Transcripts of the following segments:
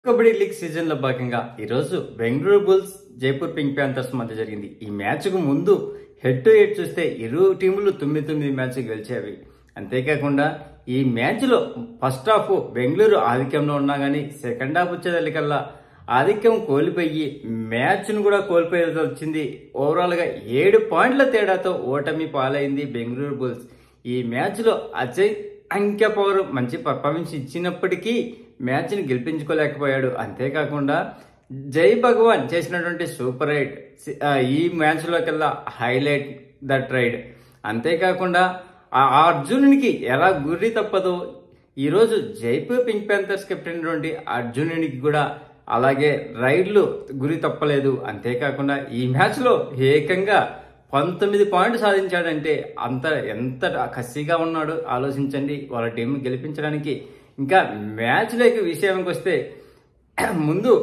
kabaddi league season లో భాగంగా ఈరోజు Bengaluru Bulls Jaipur Pink Panthers మధ్య జరిగింది ఈ మ్యాచ్ కు ముందు హెడ్ టు హెడ్ చూస్తే ఇరు టీములు తొమ్మిది తొమ్మిది మ్యాచ్ గెలిచేవి అంతేకాకుండా ఈ మ్యాచ్ లో ఫస్ట్ హాఫ్ బెంగళూరు ఆధిక్యంలో ఉన్నా గానీ సెకండ్ హాఫ్ వచ్చేదానికల్లా ఆధిక్యం కోల్పోయి మ్యాచ్ ను కూడా కోల్పోయేది వచ్చింది ఓవరాల్ గా ఏడు పాయింట్ల తేడాతో ఓటమి పాలైంది బెంగళూరు బుల్స్ ఈ మ్యాచ్ లో అజయ్ అంకె పవర్ మంచి పర్ఫార్మెన్స్ ఇచ్చినప్పటికీ మ్యాచ్ ని గెలిపించుకోలేకపోయాడు అంతేకాకుండా జై భగవాన్ చేసినటువంటి సూపర్ రైడ్ ఈ మ్యాచ్ లోకెల్లా హైలైట్ దట్ రైడ్ అంతేకాకుండా ఆ అర్జునునికి ఎలా గురి తప్పదో ఈరోజు జైపూర్ పింక్ ప్యాంథర్స్ కెప్టెన్ నుండి అర్జునునికి కూడా అలాగే రైడ్లు గురి తప్పలేదు అంతేకాకుండా ఈ మ్యాచ్లో ఏకంగా పంతొమ్మిది పాయింట్ సాధించాడంటే అంత ఎంత కసిగా ఉన్నాడో ఆలోచించండి వాళ్ళ టీం గెలిపించడానికి ఇంకా మ్యాచ్లోకి విషయానికి వస్తే ముందు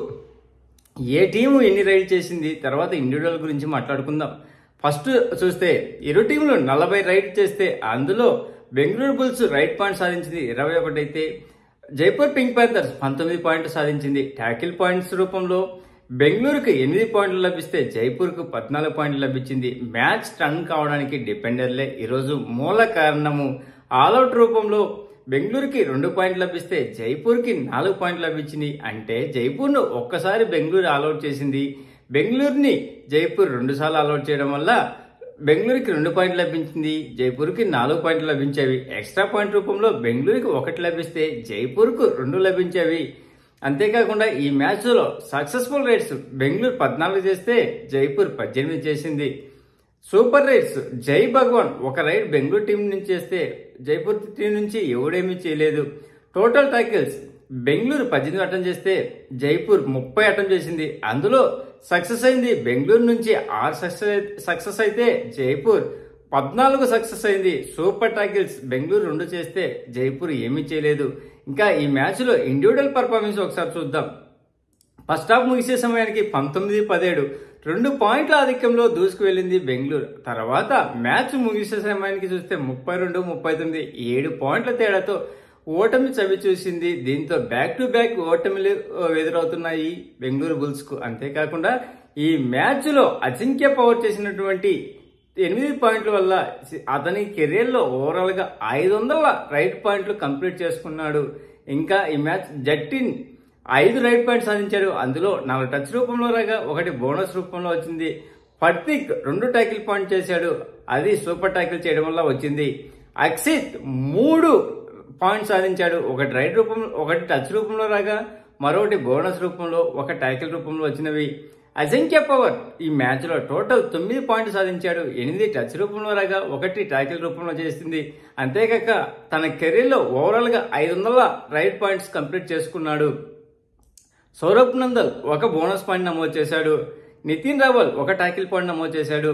ఏ టీము ఎన్ని రైడ్ చేసింది తర్వాత ఇండివిజువల్ గురించి మాట్లాడుకుందాం ఫస్ట్ చూస్తే ఇరు టీంలు నలభై రైడ్ చేస్తే అందులో బెంగళూరు బుల్స్ రైట్ పాయింట్ సాధించింది ఇరవై ఒకటి అయితే జైపూర్ పింక్ ప్యాంథర్స్ పంతొమ్మిది పాయింట్లు సాధించింది ట్యాకిల్ పాయింట్స్ రూపంలో బెంగళూరుకు ఎనిమిది పాయింట్లు లభిస్తే జైపూర్కు పద్నాలుగు పాయింట్లు లభించింది మ్యాచ్ టర్న్ కావడానికి డిపెండర్లే ఈరోజు మూల కారణము ఆల్అౌట్ రూపంలో బెంగళూరుకి రెండు పాయింట్లు లభిస్తే జైపూర్కి నాలుగు పాయింట్లు లభించింది అంటే జైపూర్ను ఒక్కసారి బెంగళూరు ఆల్అౌట్ చేసింది బెంగళూరుని జైపూర్ రెండు సార్లు ఆల్అౌట్ చేయడం వల్ల బెంగళూరుకి రెండు పాయింట్లు లభించింది జైపూర్కి నాలుగు పాయింట్లు లభించేవి ఎక్స్ట్రా పాయింట్ రూపంలో బెంగళూరుకి ఒకటి లభిస్తే జైపూర్కు రెండు లభించేవి అంతేకాకుండా ఈ మ్యాచ్లో సక్సెస్ఫుల్ రైడ్స్ బెంగళూరు పద్నాలుగు చేస్తే జైపూర్ పద్దెనిమిది చేసింది సూపర్ రైడ్స్ జై భగవాన్ ఒక రైడ్ బెంగళూరు టీం నుంచి చేస్తే జైపూర్ టీం నుంచి ఎవడేమీ చేయలేదు టోటల్ టైకిల్స్ బెంగళూరు పద్దెనిమిది అటెంప్ట్ చేస్తే జైపూర్ ముప్పై అటెంప్ట్ చేసింది అందులో సక్సెస్ అయింది బెంగళూరు నుంచి ఆరు సక్సెస్ సక్సెస్ అయితే జైపూర్ పద్నాలుగు సక్సెస్ అయింది సూపర్ టాకిల్స్ బెంగళూరు రెండు చేస్తే జైపూర్ ఏమీ చేయలేదు ఇంకా ఈ మ్యాచ్లో ఇండివిజువల్ పర్ఫార్మెన్స్ ఒకసారి చూద్దాం ఫస్ట్ హాఫ్ ముగిసే సమయానికి పంతొమ్మిది పదిహేడు రెండు పాయింట్ల ఆధిక్యంలో దూసుకు వెళ్ళింది బెంగళూరు తర్వాత మ్యాచ్ ముగిసే సమయానికి చూస్తే ముప్పై రెండు ముప్పై తొమ్మిది ఏడు పాయింట్ల తేడాతో ఓటమి చవి చూసింది దీంతో బ్యాక్ టు బ్యాక్ ఓటమిలు ఎదురవుతున్నాయి బెంగళూరు బుల్స్ కు అంతేకాకుండా ఈ మ్యాచ్ లో అజింక్య పవర్ చేసినటువంటి ఎనిమిది పాయింట్ల వల్ల అతని కెరీర్ లో ఓవరాల్ గా ఐదు వందల రైట్ పాయింట్లు కంప్లీట్ చేసుకున్నాడు ఇంకా ఈ మ్యాచ్ జట్టిన్ ఐదు రైట్ పాయింట్ సాధించాడు అందులో నాలుగు టచ్ రూపంలో రాగా ఒకటి బోనస్ రూపంలో వచ్చింది ఫర్తిక్ రెండు ట్యాకిల్ పాయింట్ చేశాడు అది సూపర్ ట్యాకిల్ చేయడం వల్ల వచ్చింది అక్షిత్ మూడు పాయింట్ సాధించాడు ఒకటి రైట్ రూపంలో ఒకటి టచ్ రూపంలో రాగా మరొకటి బోనస్ రూపంలో ఒక ట్యాకిల్ రూపంలో వచ్చినవి అజంక్య పవర్ ఈ మ్యాచ్ లో టోటల్ తొమ్మిది పాయింట్లు సాధించాడు ఎనిమిది టచ్ రూపంలో రాగా ఒకటి ట్యాకిల్ రూపంలో చేసింది అంతేకాక తన కెరీర్ లో ఓవరాల్ గా ఐదు వందల రైట్ పాయింట్స్ కంప్లీట్ చేసుకున్నాడు సౌరభ్ నందల్ ఒక బోనస్ పాయింట్ నమోదు చేశాడు నితిన్ రావల్ ఒక ట్యాకిల్ పాయింట్ నమోదు చేశాడు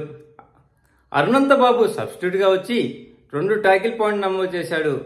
అరుణంత బాబు సబ్స్టిట్యూట్ గా వచ్చి రెండు ట్యాకిల్ పాయింట్ నమోదు చేశాడు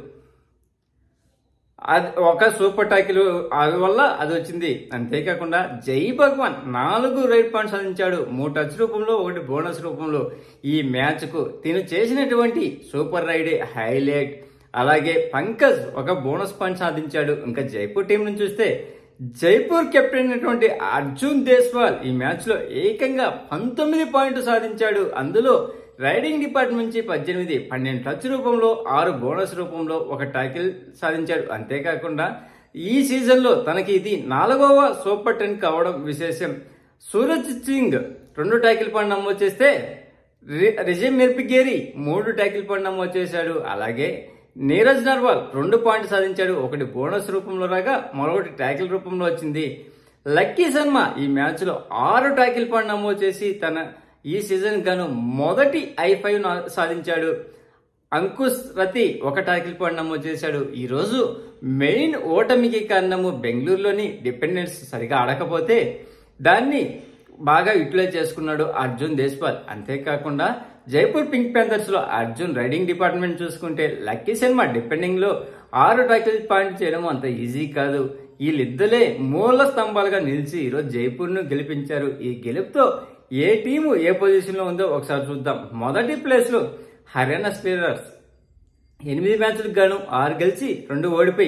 అది ఒక సూపర్ టాకిల్ అది వల్ల అది వచ్చింది అంతేకాకుండా జై భగవాన్ నాలుగు రైట్ పాయింట్స్ సాధించాడు మూడు టచ్ రూపంలో ఒకటి బోనస్ రూపంలో ఈ మ్యాచ్ కు తిను చేసినటువంటి సూపర్ రైడే హైలైట్ అలాగే పంకజ్ ఒక బోనస్ పాయింట్ సాధించాడు ఇంకా జైపూర్ టీం నుంచి చూస్తే జైపూర్ కెప్టెన్ అయినటువంటి అర్జున్ దేశ్వాల్ ఈ మ్యాచ్ లో ఏకంగా పంతొమ్మిది పాయింట్లు సాధించాడు అందులో రైడింగ్ డిపార్ట్మెంట్ నుంచి పద్దెనిమిది పన్నెండు టచ్ రూపంలో ఆరు బోనస్ రూపంలో ఒక టాకిల్ సాధించాడు అంతేకాకుండా ఈ సీజన్లో తనకి ఇది నాలుగవ సూపర్ టెన్ కావడం విశేషం సూరజ్ సింగ్ రెండు ట్యాకిల్ పాయింట్ నమోదు చేస్తే రిజయ్ మిర్పిగేరి మూడు ట్యాకిల్ పాయింట్ నమోదు చేశాడు అలాగే నీరజ్ నర్వాల్ రెండు పాయింట్లు సాధించాడు ఒకటి బోనస్ రూపంలో రాగా మరొకటి ట్యాకిల్ రూపంలో వచ్చింది లక్కీ శర్మ ఈ మ్యాచ్లో ఆరు ట్యాకిల్ పాయింట్ నమోదు చేసి తన ఈ సీజన్ గాను మొదటి ఐ ఫైవ్ సాధించాడు అంకుష్ రతి ఒక టాకిల్ పాయింట్ నమోదు చేశాడు ఈ రోజు మెయిన్ ఓటమికి కారణము బెంగళూరులోని డిపెండెన్స్ సరిగా ఆడకపోతే దాన్ని బాగా యూటిలైజ్ చేసుకున్నాడు అర్జున్ దేశ్పాల్ అంతేకాకుండా జైపూర్ పింక్ ప్యాంథర్స్ లో అర్జున్ రైడింగ్ డిపార్ట్మెంట్ చూసుకుంటే లక్కీ శర్మ డిపెండింగ్ లో ఆరు టాకిల్ పాయింట్ చేయడం అంత ఈజీ కాదు వీళ్ళిద్దరే మూల స్తంభాలుగా నిలిచి ఈరోజు జైపూర్ ను గెలిపించారు ఈ గెలుపుతో ఏ టీము ఏ పొజిషన్ లో ఉందో ఒకసారి చూద్దాం మొదటి ప్లేస్ లో హర్యానా స్టీలర్స్ ఎనిమిది మ్యాచ్లకు గాను ఆరు గెలిచి రెండు ఓడిపోయి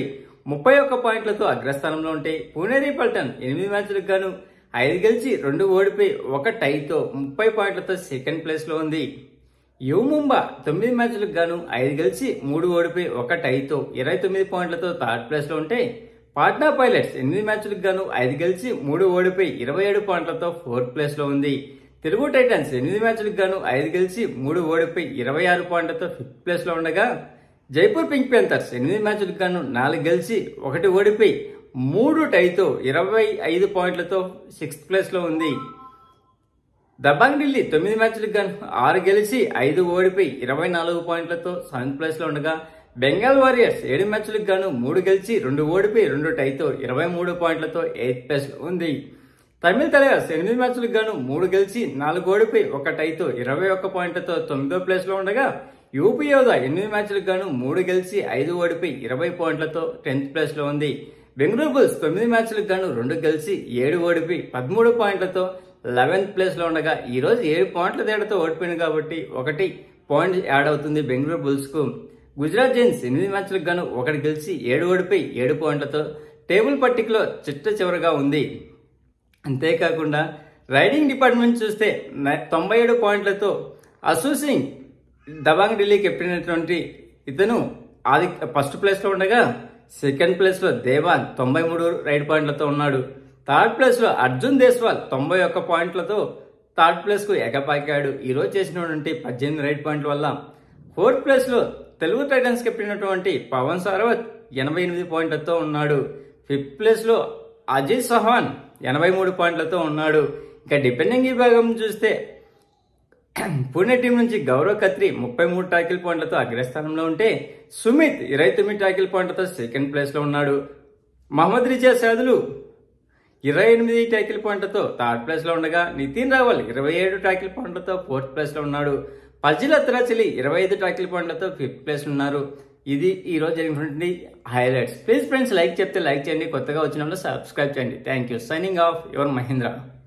ముప్పై ఒక్క పాయింట్లతో అగ్రస్థానంలో ఉంటే పూణేరి పల్టన్ ఎనిమిది మ్యాచ్లకు గాను ఐదు గెలిచి రెండు ఓడిపోయి ఒక టైతో ముప్పై పాయింట్లతో సెకండ్ ప్లేస్ లో ఉంది యు ముంబా తొమ్మిది మ్యాచ్లకు గాను ఐదు గెలిచి మూడు ఓడిపోయి ఒక టైతో ఇరవై తొమ్మిది పాయింట్లతో థర్డ్ ప్లేస్ లో ఉంటే పాట్నా పైలట్స్ ఎనిమిది మ్యాచ్లకు గాను ఐదు గెలిచి మూడు ఓడిపోయి ఇరవై ఏడు పాయింట్లతో ఫోర్త్ ప్లేస్ లో ఉంది తెలుగు టైటన్స్ ఎనిమిది మ్యాచ్లకు గాను ఐదు గెలిచి మూడు ఓడిపోయి ఇరవై ఆరు పాయింట్లతో ఫిఫ్త్ ప్లేస్ లో ఉండగా జైపూర్ పింక్ ప్యాంథర్స్ ఎనిమిది మ్యాచ్లకు గాను నాలుగు గెలిచి ఒకటి ఓడిపోయి మూడు టైతో ఇరవై ఐదు పాయింట్లతో సిక్స్త్ ప్లేస్ లో ఉంది దబాంగ్ ఢిల్లీ తొమ్మిది మ్యాచ్లకు గాను ఆరు గెలిచి ఐదు ఓడిపోయి ఇరవై నాలుగు పాయింట్లతో సెవెంత్ ప్లేస్ లో ఉండగా బెంగాల్ వారియర్స్ ఏడు మ్యాచ్లకు గాను మూడు గెలిచి రెండు ఓడిపోయి రెండు టైతో ఇరవై మూడు పాయింట్లతో ఎయిత్ ప్లేస్ లో ఉంది తమిళ టైగర్స్ ఎనిమిది మ్యాచ్లకు గాను మూడు గెలిచి నాలుగు ఓడిపోయి ఒక టైతో ఇరవై ఒక్క పాయింట్లతో తొమ్మిదో ప్లేస్ లో ఉండగా యూపీ యోధా ఎనిమిది మ్యాచ్లకు గాను మూడు గెలిచి ఐదు ఓడిపోయి ఇరవై పాయింట్లతో టెన్త్ ప్లేస్ లో ఉంది బెంగళూరు బుల్స్ తొమ్మిది మ్యాచ్లకు గాను రెండు గెలిచి ఏడు ఓడిపోయి పదమూడు పాయింట్లతో లెవెన్త్ ప్లేస్ లో ఉండగా ఈ రోజు ఏడు పాయింట్ల తేడాతో ఓడిపోయింది కాబట్టి ఒకటి పాయింట్ యాడ్ అవుతుంది బెంగళూరు బుల్స్ కు గుజరాత్ జైన్స్ ఎనిమిది మ్యాచ్లకు గాను ఒకటి గెలిచి ఏడు ఓడిపోయి ఏడు పాయింట్లతో టేబుల్ పట్టికలో చిట్ట చివరగా ఉంది అంతేకాకుండా రైడింగ్ డిపార్ట్మెంట్ చూస్తే న- తొంభై ఏడు పాయింట్లతో అసూ సింగ్ దబాంగ్ ఢిల్లీ కెప్టెన్ అయినటువంటి ఇతను ఆది ఫస్ట్ ప్లేస్ లో ఉండగా సెకండ్ ప్లేస్ లో దేవాన్ తొంభై మూడు రైడ్ పాయింట్లతో ఉన్నాడు థర్డ్ ప్లేస్ లో అర్జున్ దేశ్వాల్ తొంభై ఒక్క పాయింట్లతో థర్డ్ ప్లేస్ కు ఎగపాకాడు ఈ రోజు చేసినటువంటి పద్దెనిమిది రైడ్ పాయింట్ల వల్ల ఫోర్త్ ప్లేస్ లో తెలుగు టైటన్స్ కెప్టెన్ అయినటువంటి పవన్ సారవత్ ఎనభై ఎనిమిది పాయింట్లతో ఉన్నాడు ఫిఫ్త్ ప్లేస్ లో అజయ్ చౌహాన్ ఎనభై మూడు పాయింట్లతో ఉన్నాడు ఇక డిపెండింగ్ విభాగం చూస్తే పూణే టీం నుంచి గౌరవ్ ఖత్రి ముప్పై మూడు టాకిల్ పాయింట్లతో అగ్రస్థానంలో ఉంటే సుమిత్ ఇరవై తొమ్మిది టాకిల్ పాయింట్లతో సెకండ్ ప్లేస్ లో ఉన్నాడు మహమ్మద్ రిజా సాదులు ఇరవై ఎనిమిది టాకిల్ పాయింట్లతో థర్డ్ ప్లేస్ లో ఉండగా నితిన్ రావల్ ఇరవై ఏడు టాకిల్ పాయింట్లతో ఫోర్త్ ప్లేస్ లో ఉన్నాడు పజిల్ అత్రాచిలి ఇరవై ఐదు టాకిల్ పాయింట్లతో ఫిఫ్త్ ప్లేస్ లో ఉన్నారు ఇది ఈ రోజు జరిగినటువంటి హైలైట్స్ ప్లీజ్ ఫ్రెండ్స్ లైక్ చెప్తే లైక్ చేయండి కొత్తగా వచ్చిన వాళ్ళు సబ్స్క్రైబ్ చేయండి thank you signing off your Mahindra